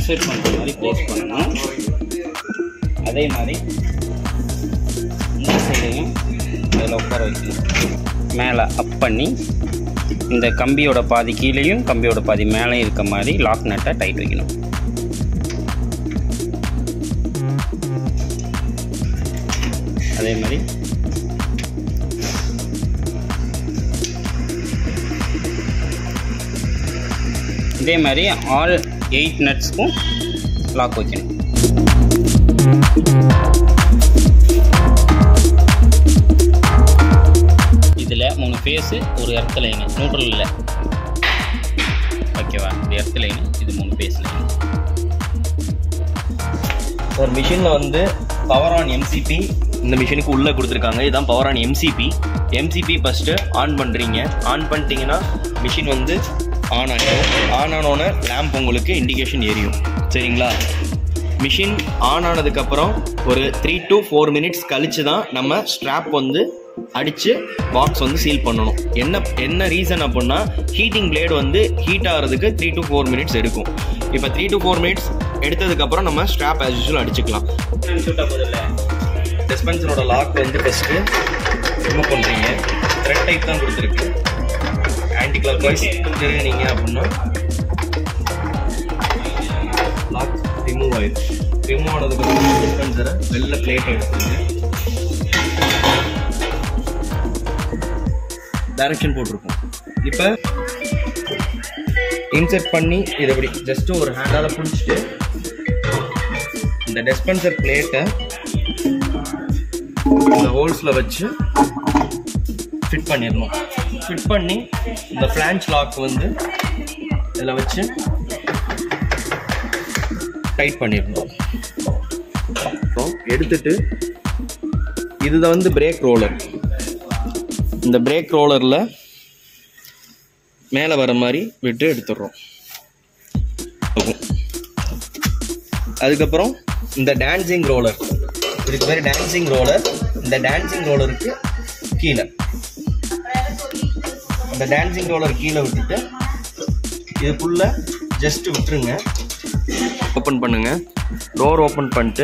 Insert பண்ணுற மாதிரி place பண்ணணும் அதே மாதிரி இந்த சைடையும் அதில் உட்கார வைக்கணும் மேலே அப் பண்ணி இந்த கம்பியோட பாதி கீழேயும் கம்பியோட பாதி மேலேயும் இருக்க மாதிரி லாக் நட்டை டைட் வைக்கணும் அதே மாதிரி இதே மாதிரி ஆல் எயிட் நட்ஸ்க்கும் லாக் வைக்கணும் இதில் மூணு ஃபேஸு ஒரு எர்த் லைனு நியூட்ரல் இல்லை ஓகேவா இது எர்த் லைனு இது மூணு ஃபேஸ் லைனு ஒரு மிஷினில் வந்து பவர் ஆன் எம்சிபி இந்த மிஷினுக்கு உள்ளே கொடுத்துருக்காங்க இதுதான் power on MCB MCB first on பண்ணுறீங்க ஆன் பண்ணிட்டீங்கன்னா மிஷின் வந்து ஆன் ஆகிடும் ஆன் ஆனோடனே லேம்ப் உங்களுக்கு இண்டிகேஷன் எரியும் சரிங்களா மிஷின் ஆன் ஆனதுக்கப்புறம் ஒரு த்ரீ டு ஃபோர் மினிட்ஸ் கழிச்சு தான் நம்ம ஸ்ட்ராப் வந்து அடித்து பாக்ஸ் வந்து சீல் பண்ணணும் என்ன என்ன ரீசன் அப்படின்னா ஹீட்டிங் பிளேடு வந்து ஹீட் ஆகிறதுக்கு த்ரீ டு ஃபோர் மினிட்ஸ் எடுக்கும் இப்போ த்ரீ டு ஃபோர் மினிட்ஸ் எடுத்ததுக்கப்புறம் நம்ம ஸ்ட்ராப் ஆஸ் யூஸ்வல் அடிச்சுக்கலாம் டிஸ்பென்சரோட லாக் வந்து ஃபஸ்ட்டு ரிமூவ் பண்ணுறீங்க த்ரெட் டைப் தான் கொடுத்துருக்கு ஆன்டி கிளாக் வைஸ் திருநீங்க அப்படின்னா லாக் ரிமூவ் ஆயிடுச்சு ரிமூவ் ஆனதுக்கப்புறம் டிஸ்பென்சரை வெளில பிளேட் எடுத்துங்க டைரக்ஷன் போட்டிருக்கோம் இப்போ இன்செர்ட் பண்ணி இதை இப்படி ஜஸ்ட் ஒரு ஹேண்டால் பிடிச்சிட்டு இந்த டிஸ்பென்சர் பிளேட்டை இந்த ஹோல்ஸில் வச்சு ஃபிட் பண்ணிடணும் ஃபிட் பண்ணி இந்த ஃப்ளான்ச் லாக் வந்து இதில் வச்சு டைட் பண்ணிடணும் அப்புறம் எடுத்துட்டு இதுதான் வந்து பிரேக் ரோலர் இந்த பிரேக் ரோலரில் மேலே வர மாதிரி விட்டு எடுத்துடுறோம் ஆகும். அதுக்கப்புறம் இந்த டான்சிங் ரோலர் இதுக்கு பேர் டான்சிங் ரோலர் இந்த டான்சிங் ரோலருக்கு கீழே இந்த டான்சிங் ரோலர் கீழே விட்டுட்டு இதுக்குள்ள ஜஸ்ட் விட்டுருங்க ஓப்பன் பண்ணுங்க டோர் ஓப்பன் பண்ணிட்டு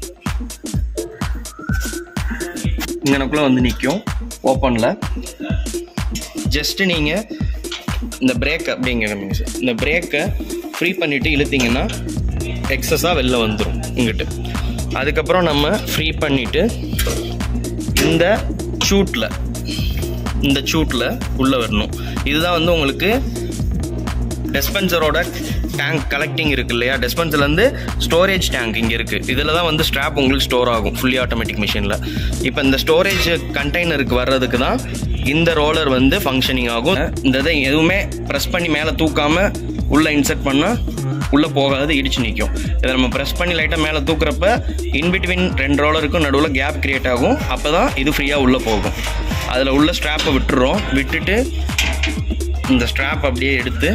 இங்கனக்குள்ள வந்து நிற்கும் ஓப்பனில் ஜஸ்ட் நீங்கள் இந்த பிரேக் அப்படிங்கிற மீன்ஸ் இந்த பிரேக்கை ஃப்ரீ பண்ணிவிட்டு இழுத்தீங்கன்னா எக்ஸஸாக வெளில வந்துடும் இங்கிட்டு அதுக்கப்புறம் நம்ம ஃப்ரீ பண்ணிவிட்டு இந்த சூட்டில் இந்த சூட்டில் உள்ளே வரணும் இதுதான் வந்து உங்களுக்கு டிஸ்பென்சரோட டேங்க் கலெக்டிங் இருக்கு இல்லையா டிஸ்பென்சர்லேருந்து ஸ்டோரேஜ் டேங்க் இங்கே இருக்குது இதில் தான் வந்து ஸ்ட்ராப் உங்களுக்கு ஸ்டோர் ஆகும் ஃபுல்லி ஆட்டோமேட்டிக் மிஷினில் இப்போ இந்த ஸ்டோரேஜ் கண்டெய்னருக்கு வர்றதுக்கு தான் இந்த ரோலர் வந்து ஃபங்க்ஷனிங் ஆகும் இந்த இதை எதுவுமே ப்ரெஸ் பண்ணி மேலே தூக்காமல் உள்ளே இன்சர்ட் பண்ணால் உள்ளே போகாது இடிச்சு நிற்கும் இதை நம்ம ப்ரெஸ் பண்ணி லைட்டாக மேலே தூக்குறப்ப இன்பிட்வீன் ரெண்டு ரோலருக்கும் நடுவில் கேப் கிரியேட் ஆகும் அப்போ தான் இது ஃப்ரீயாக உள்ளே போகும் அதில் உள்ள ஸ்ட்ராப்பை விட்டுறோம் விட்டுட்டு இந்த ஸ்ட்ராப் அப்படியே எடுத்து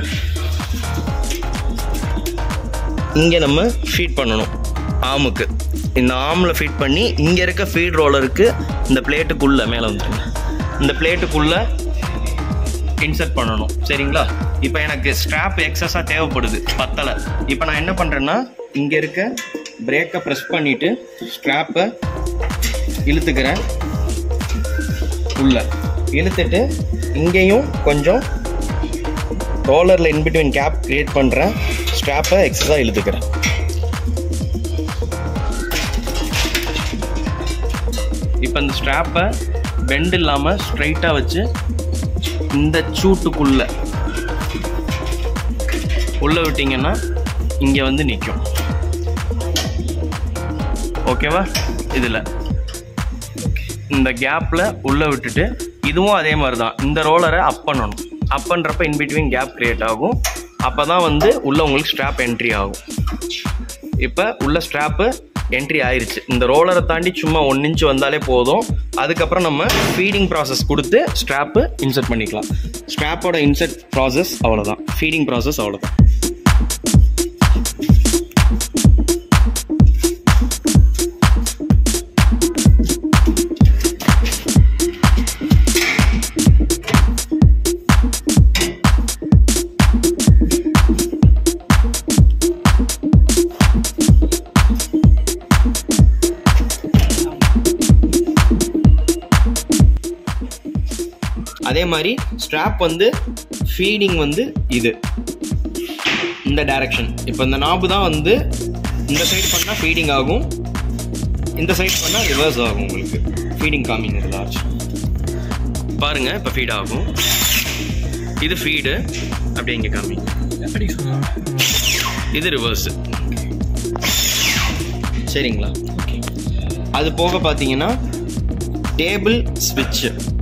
இங்கே நம்ம ஃபீட் பண்ணணும் ஆமுக்கு இந்த ஆமில் ஃபீட் பண்ணி இங்கே இருக்க ஃபீட் ரோலருக்கு இந்த பிளேட்டுக்குள்ளே மேலே வந்துருங்க இந்த பிளேட்டுக்குள்ளே இன்சர்ட் பண்ணணும் சரிங்களா இப்போ எனக்கு ஸ்ட்ராப் எக்ஸஸாக தேவைப்படுது பத்தலை இப்போ நான் என்ன பண்ணுறேன்னா இங்கே இருக்க பிரேக்கை ப்ரெஸ் பண்ணிவிட்டு ஸ்ட்ராப்பை இழுத்துக்கிறேன் உள்ள இழுத்துட்டு இங்கேயும் கொஞ்சம் ரோலரில் இன்பிட்வீன் கேப் கிரியேட் பண்ணுறேன் ஸ்ட்ராப்பை எக்ஸஸாக இழுத்துக்கிறேன் இப்போ இந்த ஸ்ட்ராப்பை பெண்ட் இல்லாமல் ஸ்ட்ரைட்டாக வச்சு இந்த சூட்டுக்குள்ள உள்ளே விட்டிங்கன்னா இங்கே வந்து நிற்கும் ஓகேவா இதில் இந்த கேப்பில் உள்ளே விட்டுட்டு இதுவும் அதே மாதிரி தான் இந்த ரோலரை அப் பண்ணணும் அப் பண்ணுறப்ப இன்பிட்வீன் கேப் கிரியேட் ஆகும் அப்போ தான் வந்து உள்ளே உங்களுக்கு ஸ்ட்ராப் என்ட்ரி ஆகும் இப்போ உள்ள ஸ்ட்ராப்பு என்ட்ரி ஆயிருச்சு இந்த ரோலரை தாண்டி சும்மா ஒன் இன்ச் வந்தாலே போதும் அதுக்கப்புறம் நம்ம ஃபீடிங் ப்ராசஸ் கொடுத்து ஸ்ட்ராப்பு இன்சர்ட் பண்ணிக்கலாம் ஸ்ட்ராப்போட இன்சர்ட் ப்ராசஸ் அவ்வளோதான் ஃபீடிங் ப்ராசஸ் அவ்வளோதான் அதே மாதிரி ஸ்ட்ராப் வந்து ஃபீடிங் வந்து இது இந்த டைரக்ஷன் இப்போ இந்த நாபு தான் வந்து இந்த சைடு பண்ணால் ஃபீடிங் ஆகும் இந்த சைடு பண்ணால் ரிவர்ஸ் ஆகும் உங்களுக்கு ஃபீடிங் காமிங் லார்ஜ் பாருங்க இப்போ ஃபீட் ஆகும் இது ஃபீடு அப்படியே இங்கே காமிங்க எப்படி சொன்னா இது ரிவர்ஸ் சரிங்களா ஓகே அது போக பார்த்தீங்கன்னா டேபிள் ஸ்விட்ச்